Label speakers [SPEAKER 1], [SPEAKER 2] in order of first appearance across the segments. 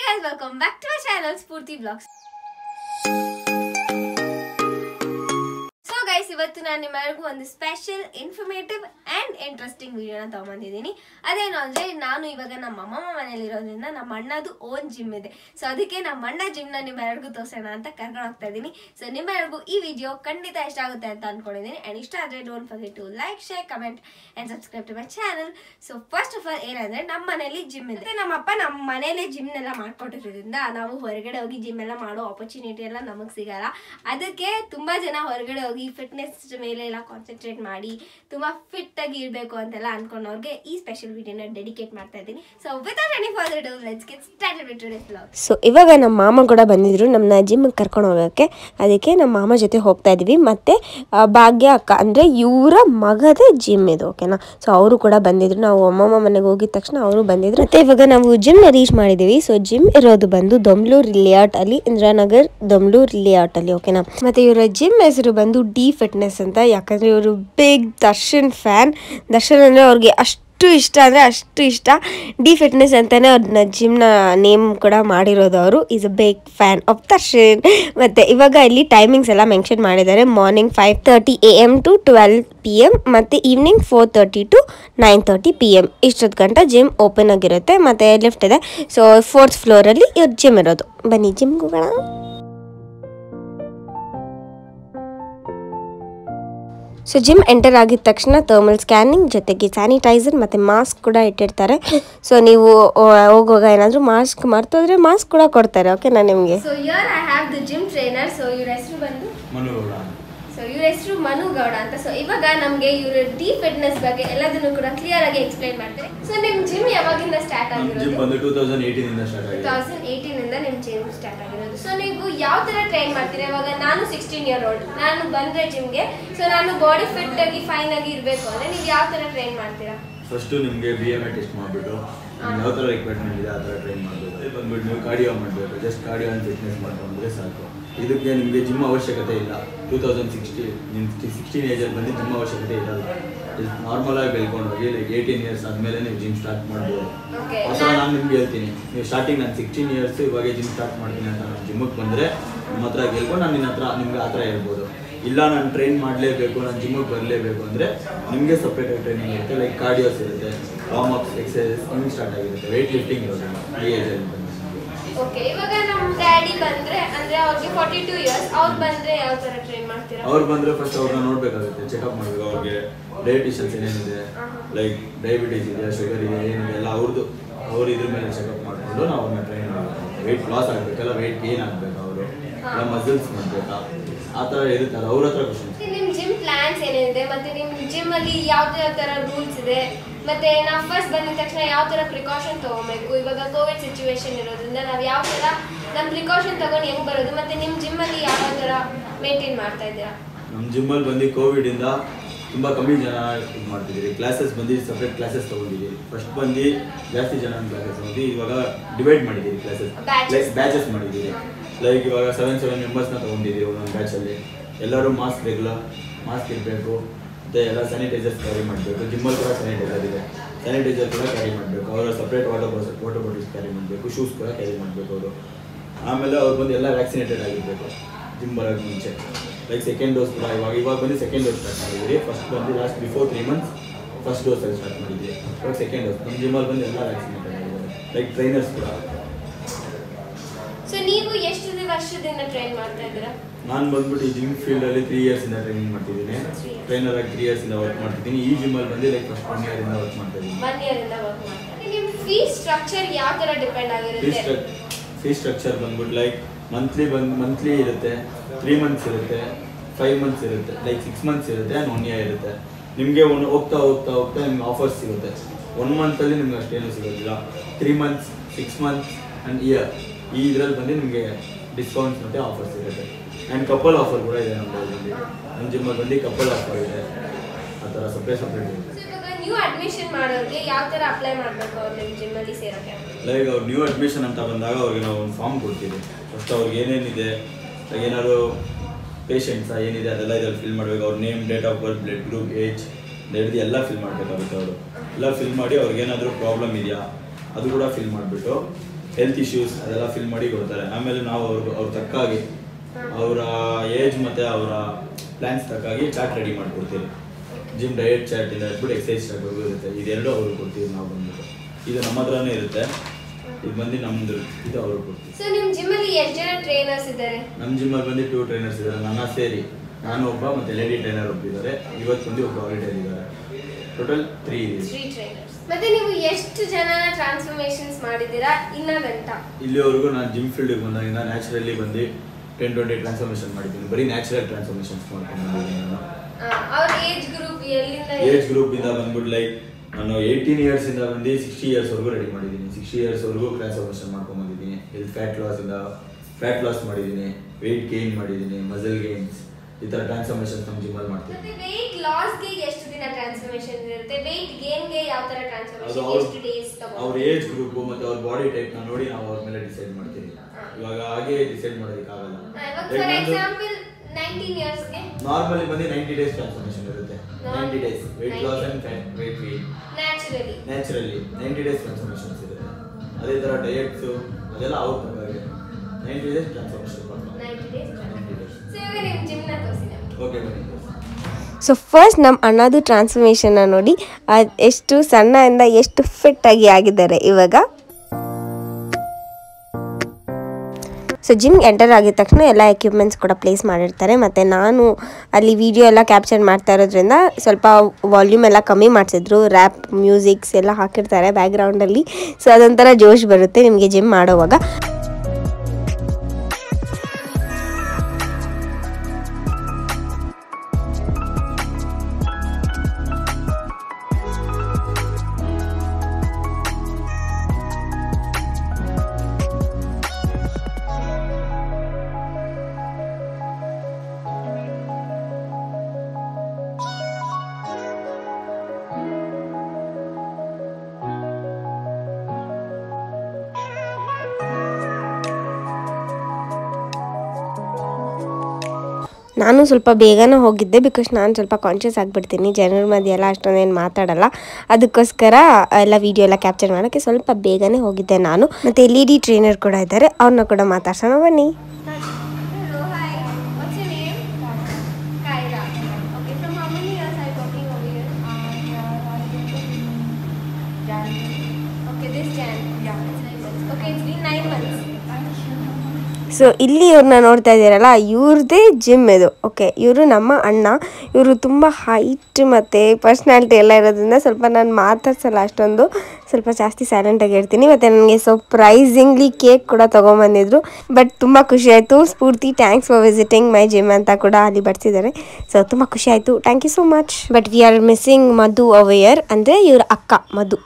[SPEAKER 1] Guys welcome back to my channel Spoorthi blogs so guys ಇವತ್ತು ನಾನು ನಿಮ್ಮೆಲ್ಲರಿಗೂ ಒಂದು ಸ್ಪೆಷಲ್ ಇನ್ಫಾರ್ಮೇಟಿವ್ ಅಂಡ್ ಇಂಟ್ರೆಸ್ಟಿಂಗ್ ವಿಡಿಯೋನ ತಗೊಂಬಂದಿದ್ದೀನಿ ಅದೇನು ಅಂದ್ರೆ ನಾನು ಇವಾಗ ನಮ್ಮ ಅಮ್ಮಮ್ಮ ಮನೇಲಿರೋದ್ರಿಂದ ನಮ್ಮ ಅಣ್ಣದು ಓನ್ ಜಿಮ್ ಇದೆ ಸೊ ಅದಕ್ಕೆ ನಮ್ಮ ಅಣ್ಣ ಜಿಮ್ನ ನಿಮ್ಮೆಲ್ಲರಿಗೂ ತೋರಿಸೋಣ ಅಂತ ಕರ್ಕೊಂಡು ಹೋಗ್ತಾ ಇದ್ದೀನಿ ಸೊ ನಿಮ್ಮೆಲ್ಲರಿಗೂ ಈ ವಿಡಿಯೋ ಖಂಡಿತ ಇಷ್ಟ ಆಗುತ್ತೆ ಅಂತ ಅನ್ಕೊಂಡಿದ್ದೀನಿ ಅಂಡ್ ಇಷ್ಟ ಆದರೆ don't forget to like share comment and subscribe to my channel so first of all ಏನಂದ್ರೆ ನಮ್ಮ ಮನೇಲಿ ಜಿಮ್ ಇದೆ ಮತ್ತೆ ನಮ್ಮಪ್ಪ ನಮ್ಮ ಮನೇಲೆ ಜಿಮ್ನೆಲ್ಲ ಮಾಡ್ಕೊಟ್ಟಿರೋದ್ರಿಂದ ನಾವು ಹೊರಗಡೆ ಹೋಗಿ ಜಿಮ್ ಎಲ್ಲ ಮಾಡೋ ಆಪರ್ಚುನಿಟಿ ಎಲ್ಲ ನಮಗೆ ಸಿಗಲ್ಲ ಅದಕ್ಕೆ ತುಂಬಾ ಜನ ಹೊರಗಡೆ ಹೋಗಿ ಫಿಟ್ನೆಸ್ ಮೇಲೆ ಎಲ್ಲ ಕಾನ್ಸಂಟ್ರೇಟ್ ಮಾಡಿ ತುಂಬಾ ಫಿಟ್ ಆಗಿ ಇರಬೇಕು ಅಂತೆಲ್ಲ ಅನ್ಕೊಂಡವ್ರಿಗೆ ಈ ಸ್ಪೆಷಲ್ ವಿಡಿಯೋನ ಡೆಡಿಕೇಟ್ ಮಾಡ್ತಾ ಇದ್ದೀನಿ so without any further ado let's get started with today's vlog
[SPEAKER 2] so ಇವಾಗ ನಮ್ಮ ಮಾಮ ಕೂಡ ಬಂದಿದ್ರು ನಮ್ಮನ್ನ ಜಿಮ್ಗೆ ಕರ್ಕೊಂಡು ಹೋಗೋಕ್ಕೆ ಅದಕ್ಕೆ ನಮ್ಮ ಮಾಮ ಜೊತೆ ಹೋಗ್ತಾ ಇದ್ವಿ ಮತ್ತು ಆ, ಭಾಗ್ಯ ಅಕ್ಕ ಅಂದರೆ ಇವರ ಮಗದ ಜಿಮ್ ಇದು ಓಕೆನಾ ಸೊ ಅವರು ಕೂಡ ಬಂದಿದ್ರು ನಾವು ಅಮ್ಮಮ್ಮ ಮನೆಗೆ ಹೋಗಿದ ತಕ್ಷಣ ಅವರು ಬಂದಿದ್ರು ಮತ್ತು ಇವಾಗ ನಾವು ಜಿಮ್ನ ರೀಚ್ ಮಾಡಿದ್ದೀವಿ ಸೊ ಜಿಮ್ ಇರೋದು ಬಂದು ದೊಮ್ಲೂರ್ ಲೇಔಟ್ ಅಲ್ಲಿ ಇಂದಿರಾನಗರ್ ದೊಮ್ಲೂರ್ ಲೇಔಟ್ ಅಲ್ಲಿ ಓಕೆನಾ ಮತ್ತು ಇವರ ಜಿಮ್ ಹೆಸರು ಬಂದು ಡಿ ಫಿಟ್ನೆಸ್ ಅಂತ ಯಾಕಂದರೆ ಇವರು ಬಿಗ್ ದರ್ಶನ್ ಫ್ಯಾನ್ ದರ್ಶನ್ ಅಂದರೆ ಅವ್ರಿಗೆ ಅಷ್ಟು ಅಷ್ಟು ಇಷ್ಟ ಅಂದರೆ ಅಷ್ಟು ಇಷ್ಟ ಡಿ ಫಿಟ್ನೆಸ್ ಅಂತಲೇ ಅವ್ರನ್ನ ಜಿಮ್ನ ನೇಮ್ ಕೂಡ ಮಾಡಿರೋದು ಅವರು is a big fan of Darshan ಮತ್ತು ಇವಾಗ ಇಲ್ಲಿ ಟೈಮಿಂಗ್ಸ್ ಎಲ್ಲ ಮೆನ್ಷನ್ ಮಾಡಿದ್ದಾರೆ morning five thirty A M to twelve P M ಮತ್ತು evening four thirty to nine thirty P M ಇಷ್ಟೊತ್ತು ಗಂಟ ಜಿಮ್ ಓಪನ್ ಆಗಿರುತ್ತೆ ಮತ್ತು ಲಿಫ್ಟ್ ಇದೆ ಸೊ ಫೋರ್ತ್ ಫ್ಲೋರಲ್ಲಿ ಇವ್ರ ಜಿಮ್ ಇರೋದು ಬನ್ನಿ ಜಿಮ್ಗೆ ಹೋಗೋಣ ಸೊ ಜಿಮ್ ಎಂಟರ್ ಆಗಿದ ತಕ್ಷಣ ಥರ್ಮಲ್ ಸ್ಕ್ಯಾನಿಂಗ್ ಜೊತೆಗೆ ಸ್ಯಾನಿಟೈಸರ್ ಮತ್ತು ಮಾಸ್ಕ್ ಕೂಡ ಇಟ್ಟಿರ್ತಾರೆ ಸೊ ನೀವು ಆ, ಹೋಗುವಾಗ ಏನಾದರೂ ಮಾಸ್ಕ್ ಮರ್ತೋದ್ರೆ ಮಾಸ್ಕ್ ಕೂಡ ಕೊಡ್ತಾರೆ ಓಕೆನಾ ನಿಮಗೆ
[SPEAKER 1] so here I have the gym trainer so ಇವ್ರ ಹೆಸರು ಬಂದು
[SPEAKER 3] ಮನುಗೌಡ
[SPEAKER 1] ಸೊ ಇವ್ರ ಹೆಸರು ಮನು ಗೌಡ ಅಂತ ಸೊ ಇವಾಗ ನಮ್ಗೆ ಇವ್ರ ಡಿ ಫಿಟ್ನೆಸ್ ಬಗ್ಗೆ ಎಲ್ಲದನ್ನು ಕೂಡ ಕ್ಲಿಯರ್ ಆಗಿ ಎಕ್ಸ್ಪ್ಲೈನ್ ಮಾಡ್ತಾರೆ ಸೊ ನಿಮ್ ಜಿಮ್ ಯಾವಾಗಿಂದ ಸ್ಟಾರ್ಟ್
[SPEAKER 3] ನಮ್ಮ ಜಿಮ್
[SPEAKER 1] ಆಗಿರೋದು
[SPEAKER 3] ಬಂದು ಟೂ ತೌಸಂಡ್ ಏಯ್ಟೀನ್ ಇಂದ ಸ್ಟಾರ್ಟ್ ಆಗಿದೆ
[SPEAKER 1] ತೌಸಂಡ್ ಏಯ್ಟೀನ್ ಇಂದ ನಿಮ್ ಜಿಮ್ ಸ್ಟಾರ್ಟ್ ಆಗಿರೋದು ಸೊ ನೀವು ಯಾವ ತರ ಟ್ರೈನ್ ಮಾಡ್ತೀರಾ ಇವಾಗ ನಾನು ಸಿಕ್ಸ್ಟೀನ್ ಇಯರ್ ಓಲ್ಡ್ ನಾನು ಬಂದ್ರೆ ಜಿಮ್ಗೆ ಸೊ ನಾನು ಬಾಡಿ ಫಿಟ್ ಆಗಿ ಫೈನ್ ಆಗಿ ಇರ್ಬೇಕು ಅಂದ್ರೆ ನೀವು ಯಾವ ತರ ಟ್ರೈನ್ ಮಾಡ್ತೀರಾ
[SPEAKER 3] ಫಸ್ಟ್ ನಿಮಗೆ ಬಿ ಎಮ್ ಐ ಟೆಸ್ಟ್ ಮಾಡಿಬಿಟ್ಟು ಯಾವ ಥರ ರಿಕ್ವೈರ್ಮೆಂಟ್ ಇದೆ ಆ ಥರ ಟ್ರೈನ್ ಮಾಡಬೇಕು ಬಂದ್ಬಿಟ್ಟು ನೀವು ಕಾರ್ಡಿಯೋ ಮಾಡಬೇಕು ಜಸ್ಟ್ ಕಾರ್ಡಿಯೋ ಆ್ಯಂಡ್ ಫಿಟ್ನೆಸ್ ಮಾಡ್ಕೊಂಡ್ರೆ ಸಾಕು ಇದಕ್ಕೆ ನಿಮಗೆ ಜಿಮ್ ಅವಶ್ಯಕತೆ ಇಲ್ಲ ಟೂ ತೌಸಂಡ್ ಸಿಕ್ಸ್ಟಿ ನಿಮ್ಮ ಸಿಕ್ಸ್ಟೀನ್ ಏಜಲ್ಲಿ ಬಂದು ಜಿಮ್ ಅವಶ್ಯಕತೆ ಇರಲ್ಲ ನಾರ್ಮಲ್ ಆಗಿ ಬೆಳ್ಕೊಂಡು ಹೋಗಿ ಲೈಕ್ ಏಯ್ಟೀನ್ ಇಯರ್ಸ್ ಆದಮೇಲೆ ನೀವು ಜಿಮ್ ಸ್ಟಾರ್ಟ್ ಮಾಡ್ಬೋದು
[SPEAKER 1] Okay.
[SPEAKER 3] ಆ ಥರ ನಾನು ನಿಮ್ಗೆ ಹೇಳ್ತೀನಿ ನೀವು ಸ್ಟಾರ್ಟಿಂಗ್ ನಾನು ಸಿಕ್ಸ್ಟೀನ್ ಇಯರ್ಸ್ ಇವಾಗ ಜಿಮ್ ಸ್ಟಾರ್ಟ್ ಮಾಡ್ತೀನಿ ಅಂತ ನಾನು ಜಿಮ್ಗೆ ಬಂದರೆ ನಿಮ್ಮ ಹತ್ರ ಕೇಳ್ಕೊಂಡು ನಾನು ನಿನ್ನ ಹತ್ರ ನಿಮ್ಗೆ ಆ ಥರ ಹೇಳ್ಬೋದು ಇಲ್ಲ ನಾನು ಟ್ರೈನ್ ಮಾಡಲೇಬೇಕು ನಾನು ಜಿಮ್ಗೆ ಬರಲೇಬೇಕು ಅಂದರೆ ನಿಮಗೆ ಸಪ್ರೇಟಾಗಿ ಟ್ರೈನಿಂಗ್ ಇರುತ್ತೆ ಲೈಕ್ ಕಾರ್ಡಿಯೋಸ್ ಇರುತ್ತೆ ವಾರ್ಮ್ ಅಪ್ಸ್ ಎಕ್ಸಸೈಸಸ್ ನಿಮ್ಗೆ ಸ್ಟಾರ್ಟ್ ಆಗಿರುತ್ತೆ ವೆಯ್ಟ್ ಲಿಫ್ಟಿಂಗ್ ಇರುತ್ತೆ ಈ ಏಜಲ್ಲಿ
[SPEAKER 1] ಓಕೆ ಇವಾಗ ನಮ್ ಡ್ಯಾಡಿ ಬಂದ್ರೆ ಅಂದ್ರೆ ಅವ್ರಿಗೆ ಫಾರ್ಟಿ ಟೂ ಇಯರ್ಸ್ ಅವ್ರು ಬಂದ್ರೆ ಯಾವ ತರ ಟ್ರೈನ್ ಮಾಡ್ತೀರಾ
[SPEAKER 3] ಅವ್ರು ಬಂದರೆ ಫಸ್ಟ್ ಅವ್ರನ್ನ ನೋಡಬೇಕಾಗುತ್ತೆ ಚೆಕಪ್ ಮಾಡಬೇಕು ಅವ್ರಿಗೆ ಡಯಟಿಷನ್ಸ್ ಏನೇನಿದೆ ಲೈಕ್ ಡಯಾಬಿಟೀಸ್ ಇದೆ ಶುಗರ್ ಇದೆ ಏನಿದೆ ಎಲ್ಲ ಅವ್ರದ್ದು ಅವ್ರು ಇದ್ರ ಮೇಲೆ ಚೆಕಪ್ ಮಾಡಿಕೊಂಡು ನಾವು ಅವ್ರನ್ನ ಟ್ರೈನ್ ಮಾಡಬೇಕು ವೆಯ್ಟ್ ಲಾಸ್ ಆಗಬೇಕಲ್ಲ ವೆಯ್ಟ್ ಗೇನ್ ಆಗಬೇಕು ಅವರು ಇಲ್ಲ ಮಸಲ್ಸ್ ಮಾಡಬೇಕಾ ಆ ಥರ ಇರುತ್ತಲ್ಲ ಅವ್ರ ಹತ್ರ ಕ್ವಶನ್ಸ್
[SPEAKER 1] ಮತ್ತೆ ನಿಮ್ ಜಿಮ್ ಪ್ಲಾನ್ಸ್ ಏನಿದೆ ಮತ್ತೆ ನಿಮ್ ಜಿಮ್ ಅಲ್ಲಿ ಯಾವ ಯಾವ ತರ ರೂಲ್ಸ್ ಇದೆ ಮತ್ತೆ ನಾವು ಫಸ್ಟ್ ಬಂದಿದ ತಕ್ಷಣ ಯಾವ ತರ ಪ್ರಿಕಾಷನ್ ತಗೋಬೇಕು ಇವಾಗ ಕೋವಿಡ್ ಸಿಚುವೇಶನ್ ಇರೋದ್ರಿಂದ ನಾವು ಯಾವ ತರ ನಮ್ ಪ್ರಿಕಾಷನ್ ತಗೊಂಡು ಹೆಂಗ್ ಬರೋದು ಮತ್ತೆ ನಿಮ್ ಜಿಮ್ ಅಲ್ಲಿ ಯಾವ ತರ ಮೇಂಟೈನ್ ಮಾಡ್ತಾ ಇದ್ದೀರಾ
[SPEAKER 3] ನಮ್ಮ ಜಿಮ್ಮಲ್ಲಿ ಬಂದು ಕೋವಿಡಿಂದ ತುಂಬ ಕಮ್ಮಿ ಜನ ಇದು ಮಾಡ್ತಿದ್ದೀರಿ ಕ್ಲಾಸಸ್ ಬಂದು ಸಪ್ರೇಟ್ ಕ್ಲಾಸಸ್ ತೊಗೊಂಡಿದ್ದೀರಿ ಫಸ್ಟ್ ಬಂದು ಜಾಸ್ತಿ ಜನ ಕ್ಲಾಸಸ್ ಬಂದು ಇವಾಗ ಡಿವೈಡ್ ಮಾಡಿದ್ದೀರಿ ಕ್ಲಾಸಸ್
[SPEAKER 1] Batches.
[SPEAKER 3] ಲೈಕ್ ಬ್ಯಾಚಸ್ ಮಾಡಿದ್ದೀರಿ ಲೈಕ್ ಇವಾಗ ಸೆವೆನ್ ಸೆವೆನ್ ಮೆಂಬರ್ಸ್ನ ತೊಗೊಂಡಿದ್ದೀರಿ ಒಂದೊಂದು ಬ್ಯಾಚಲ್ಲಿ ಎಲ್ಲರೂ ಮಾಸ್ಕ್ ರೆಗ್ಯುಲರ್ ಮಾಸ್ಕ್ ಇರಬೇಕು ಮತ್ತು ಎಲ್ಲ ಸ್ಯಾನಿಟೈಸರ್ಸ್ ಕ್ಯಾರಿ ಮಾಡಬೇಕು ಜಿಮ್ಮಲ್ಲಿ ಕೂಡ ಸ್ಯಾನಿಟೈಸರ್ ಇದೆ ಸ್ಯಾನಿಟೈಸರ್ ಕೂಡ ಕ್ಯಾರಿ ಮಾಡಬೇಕು ಅವರ separate water bottle water bottles carry ಮಾಡಬೇಕು ಶೂಸ್ ಕೂಡ ಕ್ಯಾರಿ ಮಾಡಬೇಕು ಅವರು ಆಮೇಲೆ ಅವ್ರು ಬಂದು ಎಲ್ಲ ವ್ಯಾಕ್ಸಿನೇಟೆಡ್ ಆಗಿರಬೇಕು ಜಿಮ್ ಬರೋಕ್ಕೆ ಮುಂಚೆ ಲೈಕ್ ಸೆಕೆಂಡ್ ಡೋಸ್ ಕೂಡ ಇವಾಗ ಇವಾಗ ಬಂದು ಸೆಕೆಂಡ್ ಡೋಸ್ ಸ್ಟಾರ್ಟ್ ಮಾಡಿದ್ದೀರಿ ಫಸ್ಟ್ ಬಂದು last before three months first dose ಅಲ್ಲಿ ಸ್ಟಾರ್ಟ್ ಮಾಡಿದ್ದೀವಿ ಇವಾಗ ಸೆಕೆಂಡ್ ಡೋಸ್ ನಮ್ಮ ಜಿಮ್ಮಲ್ಲಿ ಬಂದು ಎಲ್ಲ ವ್ಯಾಕ್ಸಿನೇಟೆಡ್ ಆಗಿದ್ದಾರೆ ಲೈಕ್ ಟ್ರೈನರ್ಸ್ ಕೂಡ
[SPEAKER 1] ಸೊ ನೀವು ಎಷ್ಟು ವರ್ಷದಿಂದ ಟ್ರೈನ್ ಮಾಡ್ತಾ ಇದ್ದೀರಾ
[SPEAKER 3] ನಾನು ಬಂದ್ಬಿಟ್ಟು ಈ ಜಿಮ್ ಫೀಲ್ಡಲ್ಲಿ ತ್ರೀ ಇಯರ್ಸಿಂದ ಟ್ರೈನಿಂಗ್ ಮಾಡ್ತಿದ್ದೀನಿ
[SPEAKER 1] Three years.
[SPEAKER 3] ಟ್ರೈನರ್ ಆಗಿ ತ್ರೀ ಇಯರ್ಸಿಂದ ವರ್ಕ್ ಮಾಡ್ತಿದ್ದೀನಿ ಈ ಜಿಮ್ಮಲ್ಲಿ ಬಂದು ಲೈಕ್ ಫಸ್ಟ್ ಒನ್ ಇಯರಿಂದ ವರ್ಕ್ ಮಾಡ್ತಾ ಇದ್ದೀನಿ
[SPEAKER 1] ಒನ್ ಇಯರ್ ಇಂದ ವರ್ಕ್ ಮಾಡ್ತಾರೆ ನಿಮ್ ಫೀ ಸ್ಟ್ರಕ್ಚರ್ ಯಾವ ತರ ಡಿಪೆಂಡ್
[SPEAKER 3] ಫೀ
[SPEAKER 1] ಆಗಿರುತ್ತೆ
[SPEAKER 3] ಸ್ಟ್ರಕ್ ಫೀ ಸ್ಟ್ರಕ್ಚರ್ ಬಂದ್ಬಿಟ್ಟು ಲೈಕ್ ಮಂತ್ಲಿ ಬಂದು ಮಂತ್ಲಿ ಇರುತ್ತೆ ತ್ರೀ ಮಂತ್ಸ್ ಇರುತ್ತೆ ಫೈವ್ ಮಂತ್ಸ್ ಇರುತ್ತೆ ಲೈಕ್ ಸಿಕ್ಸ್ ಮಂತ್ಸ್ ಇರುತ್ತೆ ಆ್ಯಂಡ್ ಒನ್ ಇಯರ್ ಇರುತ್ತೆ ನಿಮಗೆ ಒನ್ ಹೋಗ್ತಾ ಹೋಗ್ತಾ ಹೋಗ್ತಾ ನಿಮ್ಗೆ ಆಫರ್ಸ್ ಸಿಗುತ್ತೆ ಒನ್ ಮಂತಲ್ಲಿ ನಿಮ್ಗೆ ಅಷ್ಟೇನು ಸಿಗೋದಿಲ್ಲ three months six months and year ಈ ಇದರಲ್ಲಿ ಬಂದು ನಿಮಗೆ ಡಿಸ್ಕೌಂಟ್ಸ್ ಮತ್ತು ಆಫರ್ಸ್ ಇರುತ್ತೆ ಆ್ಯಂಡ್ ಕಪಲ್ ಆಫರ್ ಕೂಡ ಇದೆ ನಮ್ಮ ಬಂದು ನಮ್ಮ ಜಿಮ್ಮಲ್ಲಿ ಬಂದು ಕಪಲ್ ಆಫರ್ ಇದೆ ಆ ಥರ ಸಪ್ರೇಟ್ ಸಪ್ರೇಟ್ ಇದೆ
[SPEAKER 1] So, ಇವಾಗ ನ್ಯೂ ಅಡ್ಮಿಷನ್ ಮಾಡೋರಿಗೆ ಯಾವ ತರ ಅಪ್ಲೈ ಮಾಡ್ಬೇಕು ಅವ್ರು ನಿಮ್ ಜಿಮ್ ಅಲ್ಲಿ ಸೇರೋಕೆ
[SPEAKER 3] ಲೈಕ್ ಅವ್ರು ನ್ಯೂ ಅಡ್ಮಿಷನ್ ಅಂತ ಬಂದಾಗ ಅವ್ರಿಗೆ ನಾವು ಒಂದು ಫಾರ್ಮ್ ಕೊಡ್ತೀವಿ ಫಸ್ಟ್ ಅವ್ರಿಗೆ ಏನೇನಿದೆ like ಏನಾದ್ರು ಪೇಷಂಟ್ಸ ಏನಿದೆ ಅದೆಲ್ಲ ಇದ್ರಲ್ಲಿ ಫಿಲ್ ಮಾಡಬೇಕು ಅವ್ರ name date of birth blood group age ಹಿಡಿದು ಎಲ್ಲ ಫಿಲ್ ಮಾಡಬೇಕಾಗುತ್ತೆ ಅವರು ಎಲ್ಲ ಫಿಲ್ ಮಾಡಿ ಅವ್ರಿಗೆ ಏನಾದರೂ ಪ್ರಾಬ್ಲಮ್ ಇದೆಯಾ ಅದು ಕೂಡ ಫಿಲ್ ಮಾಡಿಬಿಟ್ಟು ಹೆಲ್ತ್ ಇಶ್ಯೂಸ್ ಅದೆಲ್ಲ ಫಿಲ್ ಮಾಡಿ ಕೊಡ್ತಾರೆ ಆಮೇಲೆ ನಾವು ಅವ್ರಿಗೆ ಅವ್ರ ತಕ್ಕಾಗಿ ಅವರ ಏಜ್ ಮತ್ತು ಅವರ ಪ್ಲ್ಯಾನ್ಸ್ ತಕ್ಕಾಗಿ ಚಾರ್ಟ್ ರೆಡಿ ಮಾಡಿಕೊಡ್ತೀವಿ ಜಿಮ್ ಡಯಟ್ ಚಾರ್ಟ್ ಇಂದ ಹಿಡ್ಬಿಟ್ಟು ಎಕ್ಸಸೈಸ್ ಚಾರ್ಟ್ ಇರುತ್ತೆ ಇದೆರಡು ಅವ್ರಿಗೆ ಕೊಡ್ತೀವಿ ನಾವು ಬಂದ್ಬಿಟ್ಟು ಇದು ನಮ್ಮ ಹತ್ರನೇ ಇರುತ್ತೆ ಇದು ಬಂದು ನಮ್ದು ಇದು ಅವ್ರಿಗೆ ಕೊಡ್ತೀವಿ
[SPEAKER 1] ಸೊ ನಿಮ್ ಜಿಮ್ ಅಲ್ಲಿ ಎಷ್ಟು ಜನ ಟ್ರೈನರ್ಸ್ ಇದ್ದಾರೆ
[SPEAKER 3] ನಮ್ಮ ಜಿಮ್ಮಲ್ಲಿ ಬಂದು ಟೂ ಟ್ರೈನರ್ಸ್ ಇದ್ದಾರೆ ನನ್ನ ಸೇರಿ ನಾನು ಒಬ್ಬ ಮತ್ತು ಲೇಡಿ ಟ್ರೈನರ್ ಒಬ್ಬಿದ್ದಾರೆ ಇವತ್ತು ಬಂದು ಒಬ್ಬ ವಾಲಿಟರ್ ಇದ್ದಾರೆ ಟೋಟಲ್ ತ್ರೀ ಇದೆ
[SPEAKER 1] ತ್ರೀ ಟ್ರೈನರ್ಸ್ ಮತ್ತೆ ನೀವು ಎಷ್ಟು ಜನನ ಟ್ರಾನ್ಸ್ಫಾರ್ಮೇಶನ್ಸ್ ಮಾಡಿದ್ದೀರಾ ಇನ್ನ ಗಂಟ
[SPEAKER 3] ಇಲ್ಲಿವರೆಗೂ ನಾನು ಜಿಮ್ ಫೀಲ್ಡಿಗೆ ಬಂದಾಗಿಂದ ನ್ಯಾಚುರಲಿ ಬಂದು ಟೆನ್ ಟ್ವೆಂಟಿ ಟ್ರಾನ್ಸ್ಫಾರ್ಮೇಷನ್ ಮಾಡಿದ್ದೀನಿ ಬರೀ ನ್ಯಾಚುರಲ್ ಟ್ರಾನ್ಸ್ಫಾರ್ಮೇಷನ್ಸ್ ಮಾಡ್ಕೊಂಡು ಬಂದಿದ್ದೀನಿ ನಾನು
[SPEAKER 1] ಅವ್ರ ಏಜ್ ಗ್ರೂಪ್ ಎಲ್ಲಿಂದ
[SPEAKER 3] ಏಜ್ ಗ್ರೂಪ್ ಇಂದ ಬಂದ್ಬಿಟ್ಟು ಲೈಕ್ ನಾನು ಏಯ್ಟೀನ್ ಇಯರ್ಸ್ ಇಂದ ಬಂದು ಸಿಕ್ಸ್ಟಿ ಇಯರ್ಸ್ ವರೆಗೂ ರೆಡಿ ಮಾಡಿದ್ದೀನಿ ಸಿಕ್ಸ್ಟಿ ಇಯರ್ಸ್ ವರೆಗೂ ಟ್ರಾನ್ಸ್ಫಾರ್ಮೇಷನ್ ಮಾಡ್ಕೊಂಡು ಬಂದಿದ್ದೀನಿ ಇಲ್ಲಿ ಫ್ಯಾಟ್ ಲಾಸ್ ಇಂದ ಫ್ಯಾಟ್ ಲಾಸ್ ಮಾಡಿದ್ದೀನಿ ವೆಯ್ಟ್ ಗೇನ್ ಮಾಡಿದ್ದೀನಿ ಮಸಲ್ ಗೇನ್ಸ್ ಈ ಥರ ಟ್ರಾನ್ಸ್ಫಾರ್ಮೇಷನ್ ನಮ್ಮ ಜಿಮ್ಮಲ್ಲಿ ಮಾಡ್ತೀನಿ
[SPEAKER 1] ಮತ್ತೆ weight loss ಗೆ ಎಷ್ಟು ದಿನ ಟ್ರಾನ್ಸ್ಫಾರ್ಮೇಶನ್ ಇರುತ್ತೆ weight gain ಗೆ ಯಾವ ತರ
[SPEAKER 3] ಅದು
[SPEAKER 1] ಟ್ರಾನ್ಸ್ಫಾರ್ಮೇಶನ್
[SPEAKER 3] ಅವ್ರ
[SPEAKER 1] ಎಷ್ಟು ಡೇಸ್
[SPEAKER 3] ಅವ್ರ
[SPEAKER 1] ತಗೊಂಡು
[SPEAKER 3] ಏಜ್ ಗ್ರೂಪ್ ಮತ್ತು ಅವ್ರ ಬಾಡಿ ಟೈಪ್ನ ನೋಡಿ ನಾವು ಅವ್ರ ಮೇಲೆ ಡಿಸೈಡ್ ಮಾಡ್ತೀವಿ ಇವಾಗ ಹಾಗೆ ಡಿಸೈಡ್ ಮಾಡೋದಕ್ಕಾಗಲ್ಲ
[SPEAKER 1] ಇವಾಗ ಫಾರ್ ಎಕ್ಸಾಂಪಲ್ ನೈನ್ಟೀನ್ ಇಯರ್ಸ್ಗೆ
[SPEAKER 3] ನಾರ್ಮಲಿ ಬಂದು ನೈಂಟಿ ಡೇಸ್ ಟ್ರಾನ್ಸ್ಫಾರ್ಮೇಷನ್ ಇರುತ್ತೆ ninety days weight loss and fat weight gain
[SPEAKER 1] naturally
[SPEAKER 3] naturally ninety days transformations ಇರುತ್ತೆ ಅದೇ ಥರ ಡಯಟ್ಸು ಅದೆಲ್ಲ ಅವ್ರ ಪ್ರಕಾರ ninety days transformation
[SPEAKER 1] ninety days
[SPEAKER 3] ninety days
[SPEAKER 1] so ಇವಾಗ ನಿಮ್ ಜಿಮ್ನ ತೋರಿಸಿ ನಮ್ಗೆ
[SPEAKER 3] ಓಕೆ ಬನ್ನಿ
[SPEAKER 2] ಸೊ ಫಸ್ಟ್ ನಮ್ಮ ಅಣ್ಣದು ಟ್ರಾನ್ಸ್ಫರ್ಮೇಷನ್ನ ನೋಡಿ ಅದ್ ಎಷ್ಟು ಸಣ್ಣದಿಂದ ಎಷ್ಟು ಫಿಟ್ ಆಗಿ ಆಗಿದ್ದಾರೆ ಇವಾಗ ಸೊ ಜಿಮ್ ಎಂಟರ್ ಆಗಿದ ತಕ್ಷಣ ಎಲ್ಲ ಎಕ್ವಿಪ್ಮೆಂಟ್ಸ್ ಕೂಡ ಪ್ಲೇಸ್ ಮಾಡಿರ್ತಾರೆ ಮತ್ತು ನಾನು ಅಲ್ಲಿ ವಿಡಿಯೋ ಎಲ್ಲ ಕ್ಯಾಪ್ಚರ್ ಮಾಡ್ತಾ ಇರೋದ್ರಿಂದ ಸ್ವಲ್ಪ ವಾಲ್ಯೂಮ್ ಎಲ್ಲ ಕಮ್ಮಿ ಮಾಡಿಸಿದ್ರು ರ್ಯಾಪ್ ಮ್ಯೂಸಿಕ್ಸ್ ಎಲ್ಲ ಹಾಕಿರ್ತಾರೆ ಬ್ಯಾಕ್ಗ್ರೌಂಡಲ್ಲಿ ಸೊ ಅದೊಂಥರ ಜೋಶ್ ಬರುತ್ತೆ ನಿಮಗೆ ಜಿಮ್ ಮಾಡೋವಾಗ ನಾನು ಸ್ವಲ್ಪ ಬೇಗನೆ ಹೋಗಿದ್ದೆ ಬಿಕಾಸ್ ನಾನು ಸ್ವಲ್ಪ ಕಾನ್ಷಿಯಸ್ ಆಗಿಬಿಡ್ತೀನಿ ಜನರ ಮಧ್ಯೆ ಎಲ್ಲ ಅಷ್ಟೊಂದೇನು ಮಾತಾಡಲ್ಲ ಅದಕ್ಕೋಸ್ಕರ ಎಲ್ಲ ವಿಡಿಯೋ ಎಲ್ಲ ಕ್ಯಾಪ್ಚರ್ ಮಾಡೋಕ್ಕೆ ಸ್ವಲ್ಪ ಬೇಗನೆ ಹೋಗಿದ್ದೆ ನಾನು ಮತ್ತು ಎಲ್ ಇ ಡಿ ಟ್ರೈನರ್ ಕೂಡ ಇದ್ದಾರೆ ಅವ್ರನ್ನ ಕೂಡ ಮಾತಾಡ್ಸೋಣ ಬನ್ನಿ
[SPEAKER 1] Hello, hi. What's your name? Kyra. Okay, from how many years are you working over here? Okay, this Jan. Yeah. Okay, it's been nine months.
[SPEAKER 2] So ಇಲ್ಲಿ ಇವ್ರನ್ನ ನೋಡ್ತಾ ಇದ್ದೀರಲ್ಲ ಇವ್ರದ್ದೇ ಜಿಮ್ ಇದು ಓಕೆ ಇವರು ನಮ್ಮ ಅಣ್ಣ ಇವರು ತುಂಬ ಹೈಟ್ ಮತ್ತು ಪರ್ಸ್ನಾಲಿಟಿ ಎಲ್ಲ ಇರೋದ್ರಿಂದ ಸ್ವಲ್ಪ ನಾನು ಮಾತಾಡ್ಸಲ್ಲ ಅಷ್ಟೊಂದು ಸ್ವಲ್ಪ ಜಾಸ್ತಿ ಸೈಲೆಂಟಾಗಿ ಇರ್ತೀನಿ ಮತ್ತು ನನಗೆ ಸರ್ಪ್ರೈಸಿಂಗ್ಲಿ ಕೇಕ್ ಕೂಡ ತೊಗೊಂಬಂದಿದ್ರು ಬಟ್ ತುಂಬ ಖುಷಿ ಆಯಿತು Spoorthi thanks for visiting my gym ಅಂತ ಕೂಡ ಅಲ್ಲಿ ಬರ್ತಿದ್ದಾರೆ ಸೊ ತುಂಬ ಖುಷಿ ಆಯಿತು thank you so much but we are missing Madhu ಅವೇಯರ್ ಅಂದರೆ ಇವ್ರ ಅಕ್ಕ Madhu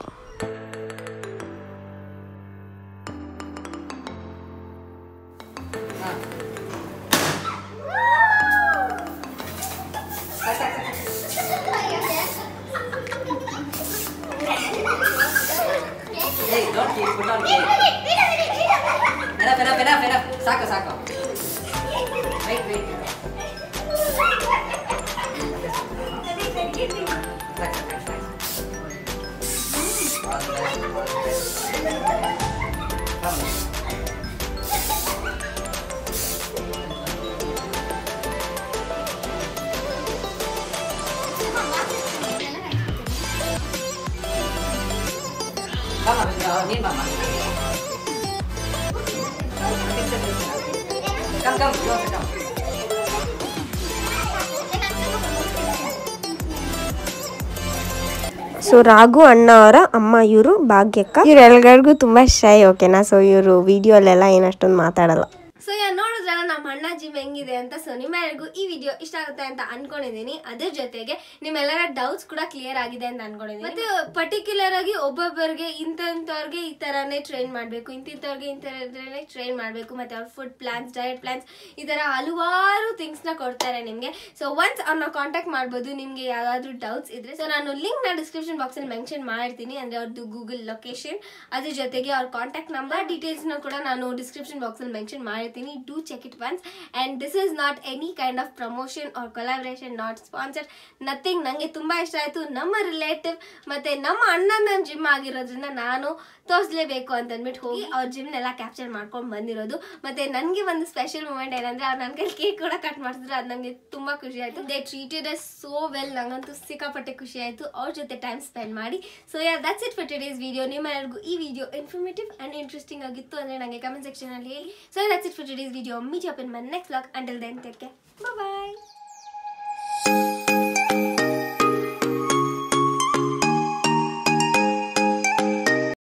[SPEAKER 4] Hey, don't keep, put on cake. Enough, enough, enough, enough. Sako, sako. Wait, wait. Right, right, right. Come. Mama, uh, need mama. Come, come, go, come.
[SPEAKER 2] So Raghu ಅಣ್ಣ ಅವರ ಅಮ್ಮ ಇವರು ಭಾಗ್ಯಕ್ಕ ಇವ್ರೆಲ್ರಿಗೂ ತುಂಬ ಶೈ ಓಕೆನಾ ಸೊ ಇವರು ವಿಡಿಯೋಲೆಲ್ಲ ಏನು ಅಷ್ಟೊಂದು ಮಾತಾಡಲ್ಲ
[SPEAKER 1] ಸೊ ಯಾ ನೋಡಿದ್ರಲ್ಲ ನಮ್ಮ ಅಣ್ಣ ಜಿಮ್ ಹೆಂಗಿದೆ ಅಂತ ಸೊ ನಿಮ್ಮೆಲ್ಲರಿಗೂ ಈ ವಿಡಿಯೋ ಇಷ್ಟ ಆಗುತ್ತೆ ಅಂತ ಅನ್ಕೊಂಡಿದೀನಿ ಅದ್ರ ಜೊತೆಗೆ ನಿಮ್ಮೆಲ್ಲರ ಡೌಟ್ಸ್ ಕೂಡ ಕ್ಲಿಯರ್ ಆಗಿದೆ ಅಂತ ಅನ್ಕೊಂಡಿದೀನಿ ಮತ್ತೆ ಪರ್ಟಿಕ್ಯುಲರ್ ಆಗಿ ಒಬ್ಬೊಬ್ಬರಿಗೆ ಇಂಥವ್ರಿಗೆ ಈ ತರಾನೇ ಟ್ರೈನ್ ಮಾಡಬೇಕು ಇಂತಿಂಥವ್ರಿಗೆ ಇಂಥದ್ರೇ ಟ್ರೈನ್ ಮಾಡಬೇಕು ಮತ್ತೆ ಅವ್ರ ಫುಡ್ ಪ್ಲಾನ್ಸ್ ಡಯಟ್ ಪ್ಲಾನ್ಸ್ ಈ ತರ ಹಲವಾರು ಥಿಂಗ್ಸ್ ನ ಕೊಡ್ತಾರೆ ನಿಮ್ಗೆ ಸೊ ಒನ್ಸ್ ಅವ್ರನ್ನ ಕಾಂಟ್ಯಾಕ್ಟ್ ಮಾಡ್ಬೋದು ನಿಮ್ಗೆ ಯಾವ್ದಾದ್ರು ಡೌಟ್ಸ್ ಇದ್ರೆ ಸೊ ನಾನು ಲಿಂಕ್ ನ ಡಿಸ್ಕ್ರಿಪ್ಷನ್ ಬಾಕ್ಸ್ ಅಲ್ಲಿ ಮೆನ್ಷನ್ ಮಾಡಿರ್ತೀನಿ ಅಂದ್ರೆ ಅವ್ರದ್ದು ಗೂಗಲ್ ಲೊಕೇಶನ್ ಅದ್ರ ಜೊತೆಗೆ ಅವ್ರ ಕಾಂಟ್ಯಾಕ್ಟ್ ನಂಬರ್ ಡೀಟೇಲ್ಸ್ ನ ಕೂಡ ನಾನು ಡಿಸ್ಕ್ರಿಪ್ಷನ್ ಬಾಕ್ಸ್ ಅಲ್ಲಿ ಮೆನ್ಷನ್ ಮಾಡಿರ್ತೀನಿ do check it once and this is not any kind of promotion or collaboration not sponsor nothing ನಂಗೆ ತುಂಬಾ ಇಷ್ಟ ಆಯ್ತು ನಮ್ಮ ರಿಲೇಟಿವ್ ಮತ್ತೆ ನಮ್ಮ ಅಣ್ಣನ ಜಿಮ್ ಆಗಿರೋದ್ರಿಂದ ನಾನು ತೋರಿಸ್ಲೇಬೇಕು ಅಂತ ಅಂದ್ಬಿಟ್ಟು ಹೋಗಿ ಅವ್ರ ಜಿಮ್ನೆಲ್ಲ ಕ್ಯಾಪ್ಚರ್ ಮಾಡ್ಕೊಂಡು ಬಂದಿರೋದು ಮತ್ತೆ ನನಗೆ ಒಂದು ಸ್ಪೆಷಲ್ ಮೂಮೆಂಟ್ ಏನಂದ್ರೆ ಅವ್ರು ನನ್ನ ಕೈಲಿ ಕೇಕ್ ಕೂಡ ಕಟ್ ಮಾಡಿದ್ರು ಅದು ನನಗೆ ತುಂಬಾ ಖುಷಿ ಆಯ್ತು they treated us so well ನಂಗಂತೂ ಸಿಕ್ಕಾಪಟ್ಟೆ ಖುಷಿ ಆಯ್ತು ಅವ್ರ ಜೊತೆ ಟೈಮ್ ಸ್ಪೆಂಡ್ ಮಾಡಿ so yeah that's it for today's video ನಿಮ್ಮೆಲ್ಲರಿಗೂ ಈ ವಿಡಿಯೋ ಇನ್ಫಾರ್ಮೇಟಿವ್ ಅಂಡ್ ಇಂಟ್ರೆಸ್ಟಿಂಗ್ ಆಗಿತ್ತು ಅಂದ್ರೆ ನನಗೆ ಕಮೆಂಟ್ ಸೆಕ್ಷನ್ ಅಲ್ಲಿ ಹೇಳಿ so that's it for today's video meet up in my next vlog until then take care bye